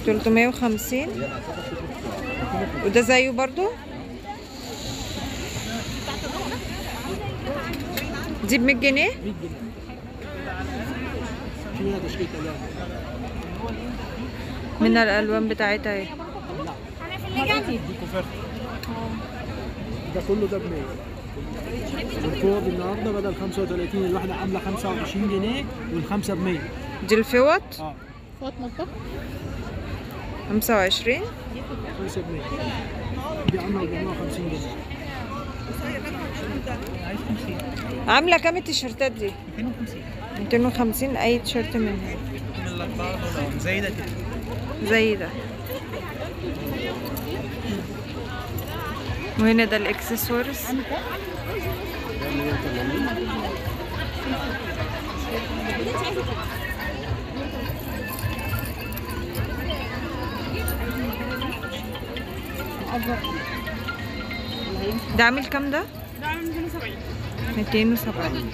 350 وده زيه برضو دي ب 100 جنيه فيها تشكيل الوان من الالوان بتاعتها اهي دي كوفرت ده كله ده ب 100 الفوق النهارده بدل 35 الواحده عامله 25 جنيه والخمسه ب 100 دي الفوط اه فوت مطبخ 25 خمسه ب 100 دي عامله 450 جنيه عامله كام التيشيرتات دي 250 اي تيشيرت منها زي ده كده زي ده وهنا ده الاكسسوارز ده عامل كام ده؟ ده عامل 270 270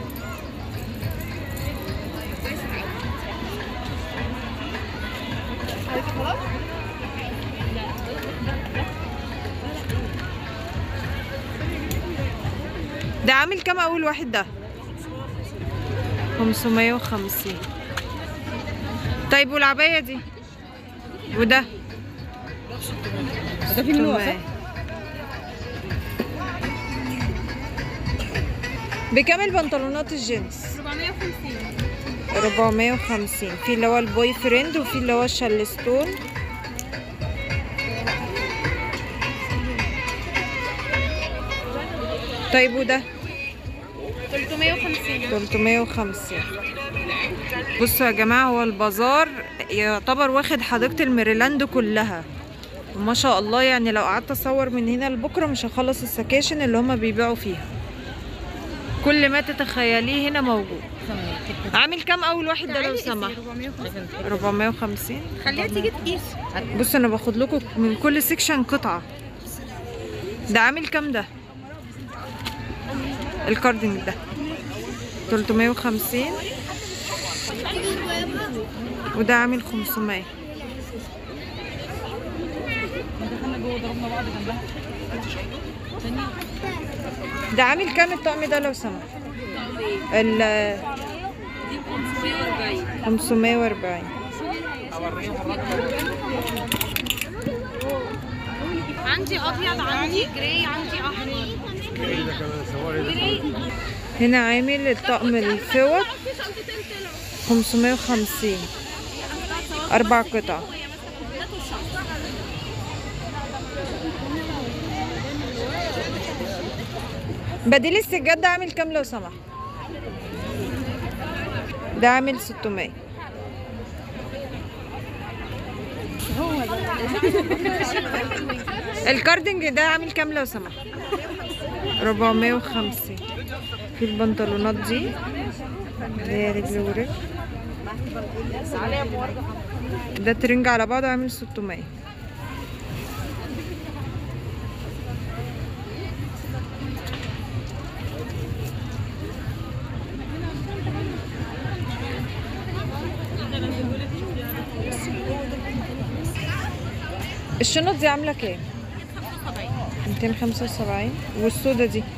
ده عامل كام اول واحد ده 550 طيب والعباية دي وده ده في منه وسط بكام البنطلونات الجينز 450 450 في اللي هو البوي فريند وفي اللي هو الشلستون طيب وده 350 350 بصوا يا جماعة هو البازار يعتبر واخد حديقة الميريلاند كلها وما شاء الله يعني لو قعدت اصور من هنا لبكرة مش هخلص السكاشن اللي هما بيبيعوا فيها كل ما تتخيليه هنا موجود عامل كام اول واحد ده لو سمحت 450 450 خليها تيجي تقيس بص انا باخد لكم من كل سيكشن قطعه ده عامل كام ده الكاردنج ده 350 وده عامل 500 ده عامل كام الطقم ده لو سمحت ال 540 عندي ابيض عندي جراي عندي احمر هنا عامل الطقم الفوط 550 أربع قطع بديل السجاد ده عامل كام لو سمحت ده عامل 600 الكاردنج ده عامل كام لو سمحت 450 في البنطلونات دي اللي هي رجل ورجل ده ترنج على بعضه عامل 600 الشنط دي عاملة كام؟ 275 والسودا دي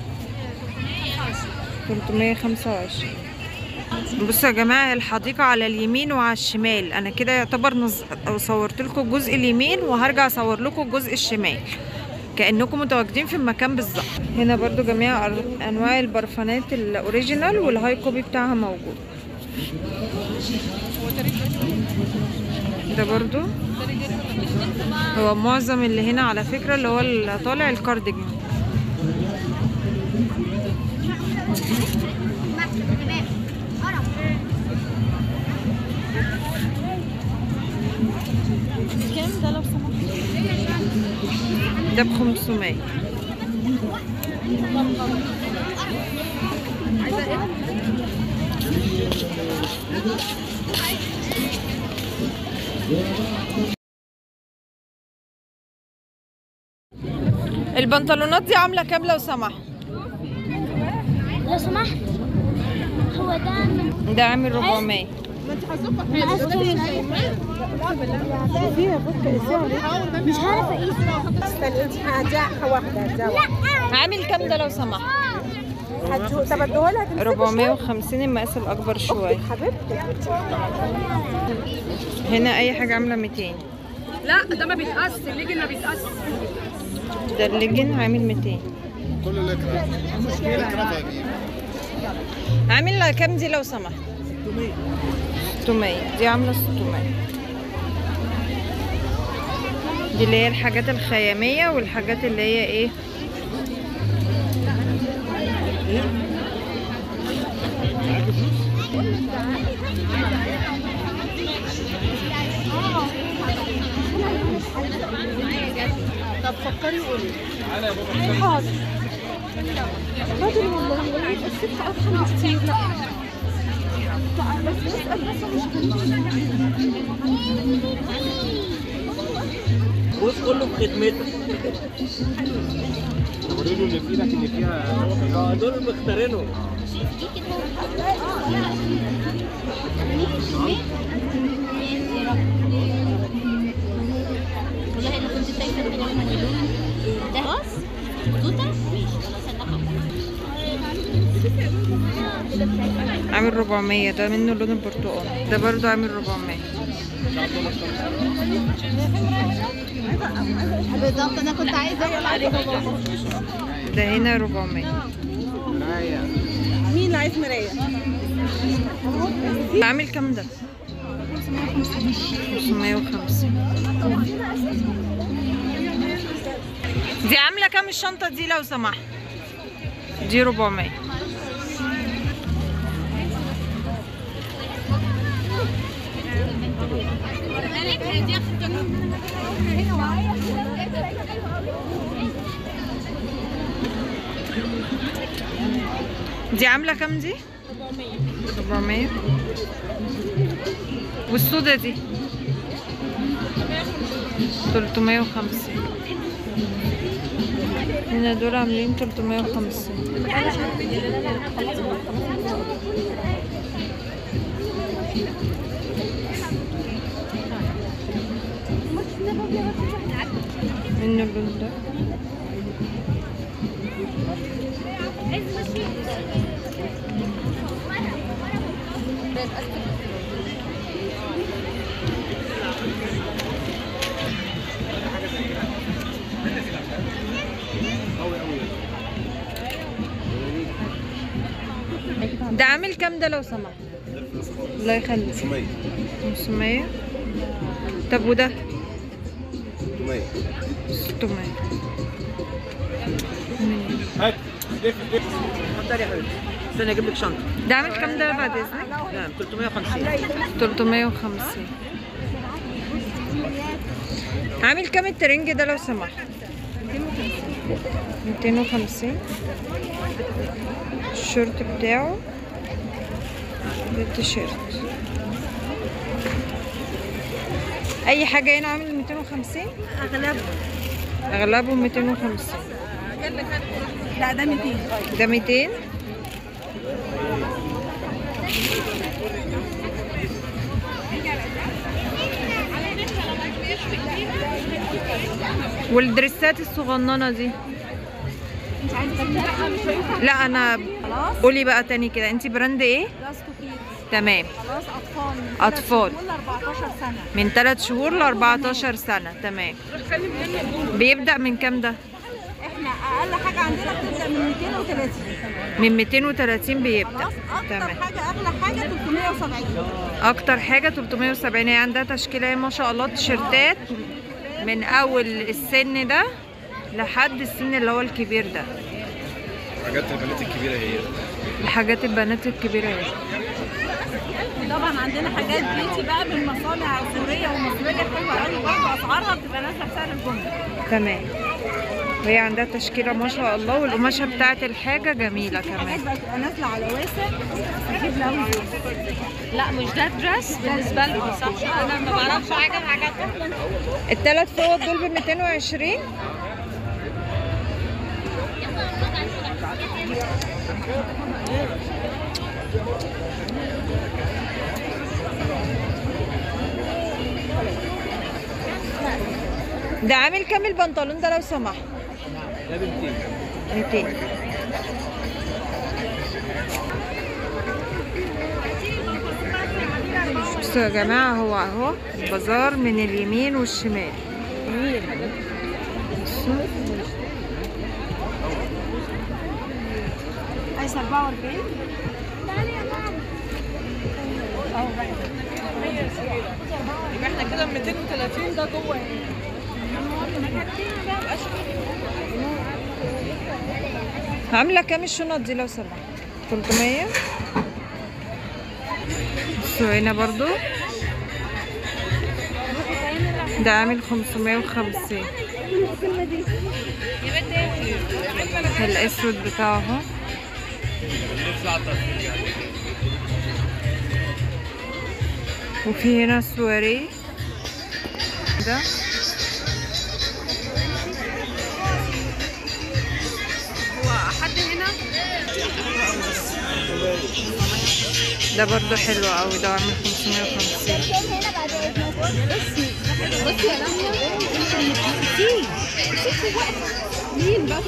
325 بصوا يا جماعة الحديقة على اليمين وعلى الشمال أنا كده يعتبر نز... صورت لكم الجزء اليمين وهرجع أصور لكم الجزء الشمال كأنكم متواجدين في المكان بالظبط هنا برضو جميع أر- أنواع البرفانات الأوريجينال والهاي كوبي بتاعها موجود ده برضو هو معظم اللي هنا على فكرة اللي هو اللي طالع الكارديجان كام ده لو سمحت ده ب 500 عايزه ايه البنطلونات دي عاملة كام لو سمحت لو سمحت هو ده من ده عامل 400 مش عارفه اقيس استني انت هديها واحده هديها واحده عامل كام ده لو سمحت هديه طب اديهولها تمسكي 450 المقاس الاكبر شويه حبيبتي هنا اي حاجه عامله 200 لا ده ما بيتقاس الليجن ما بيتقاس ده الليجن عامل 200 كل الاكرا الاكرا فاجيب عامل كام دي لو سمحت 600 دي عامله 600 دي اللي هي الحاجات الخياميه والحاجات اللي هي ايه طب فكري قولي حاضر حاضر والله الست افهم كتير لا بس اسال بس مش بص كله بخدمتك وريله اللي في ايدك اللي فيها اه دول مختارينهم والله انا كنت شايفه ان هو اللون ده خلاص توته ماشي خلاص انا عامل 400 ده منه لون البرتقال ده برضو عامل 400 بالظبط انا كنت عايزه اقول عليه ده هنا 400 مين اللي عايز مرايه عامل كام ده 550 دي عامله كام الشنطه دي لو سمحت دي 400 دي عامله كام دي 400 والسودا دي 350 هنا دول عاملين 350 منه اللون ده ده عامل كام ده لو سمحت الله يخليك 500 500 طب وده 600 600 هات لف لف اتفضلي يا حبيبتي استني اجيب لك شنطه ده عامل كام ده بعد اذنك نعم 350 350 عامل كام الترنج ده لو سمحت 250 الشورت بتاعه ده التيشيرت اي حاجه هنا عامل 250 اغلبها اغلبه 250 لا ده 200 ده 200 والدريسات الصغننه دي لا انا قولي بقى تاني كده انت براند ايه راس كوكيز تمام خلاص اطفال من أطفال. كل 14 سنه من 3 شهور ل 14 سنه تمام بيبدأ من كام ده احنا اقل حاجه عندنا بتبدا من 230 من 230 بيبدأ خلاص اكتر تمام حاجه اغلى حاجه 370 اكتر حاجه 370 هي عندها تشكيله ما شاء الله تيشيرتات من اول السن ده لحد السن اللي هو الكبير ده حاجات البنات الكبيره هي الحاجات البنات الكبيره اهي طبعا عندنا حاجات بيتي بقى من مصانع سوريه ومصريه حلوه قوي برضه اسعارها بتبقى نازله بسعر الجمله تمام وهي عندها تشكيله ما شاء الله والقماشه بتاعت الحاجه جميله حاجات كمان بقى بتبقى نازله على واسع تجيب لها لا مش ده دريس بالنسبه لهم صح انا ما بعرفش حاجه في حاجاتهم الثلاث فوط دول ب 220 200 ده عامل كام البنطلون ده لو سمحت ده ب 200 200 بصوا يا جماعة هو اهو البازار من اليمين والشمال بصوا عايز 44 يبقى احنا كده 230 ده جوه عاملة كام الشنط دي لو سمحت 300 بصوا هنا برضو ده عامل 550 الاسود بتاعه اهو وفي هنا سواري ده هو حد هنا ده برضو حلو قوي ده عامل 550 بصي يا رانيا مين بس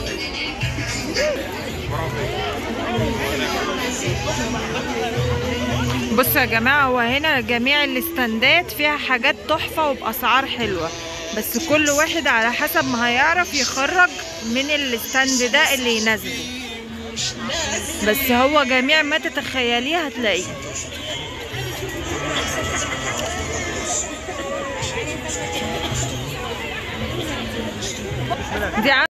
بصوا يا جماعة هو هنا جميع الاستندات فيها حاجات تحفة وبأسعار حلوة بس كل واحد على حسب ما هيعرف يخرج من الاستند ده اللي يناسبه بس هو جميع ما تتخيليه هتلاقيه دي